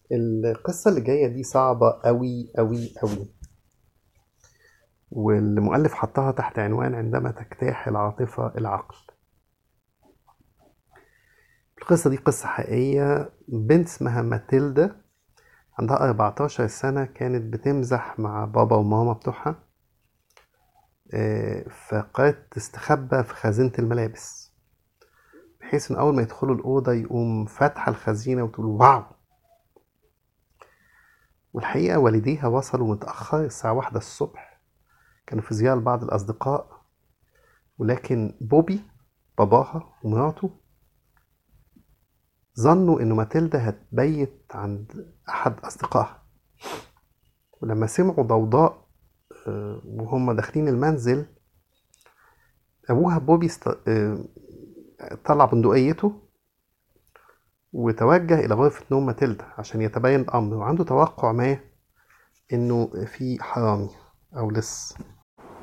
القصة اللي جاية دي صعبة أوي أوي أوي والمؤلف حطها تحت عنوان عندما تجتاح العاطفة العقل القصة دي قصة حقيقية بنت اسمها ماتيلدا عندها 14 سنة كانت بتمزح مع بابا وماما بتوعها آه، فقالت تستخبى في خزينة الملابس بحيث ان اول ما يدخلوا الأوضة يقوم فاتحة الخزينة وتقول واو والحقيقة والديها وصلوا متأخر الساعة واحدة الصبح كانوا في زيارة لبعض الأصدقاء ولكن بوبي باباها ومراته ظنوا إنه ماتيلدا هتبيت عند أحد أصدقائها ولما سمعوا ضوضاء آه، وهم داخلين المنزل أبوها بوبي است... آه، طلع بندقيته وتوجه إلى غرفة نوم ماتيلدا عشان يتبين الأمر وعنده توقع ما إنه في حرامي أو لص